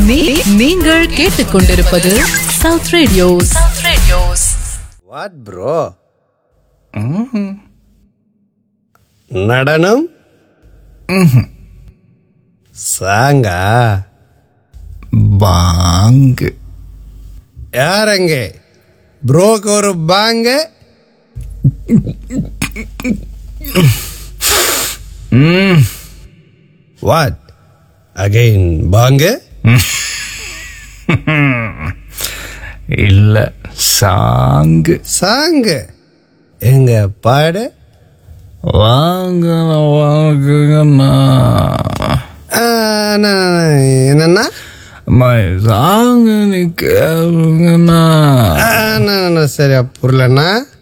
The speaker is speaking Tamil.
நீ- நீங்கள் கேட்டுக்கொண்டிருப்பது south radios south radios what bro நடனம் சாங்கா பாங்கு யாரங்க ப்ரோக்கு ஒரு பாங்க வாட் அகைன் பாங்க இல்ல சாங்கு சாங்கு எங்க பாடு வாங்க வாங்குங்கண்ணா ஆ, நான் என்னன்னா அம்மா சாங்கு நீ கேளுங்கண்ணா ஆ, நான் சரியா புரியலண்ணா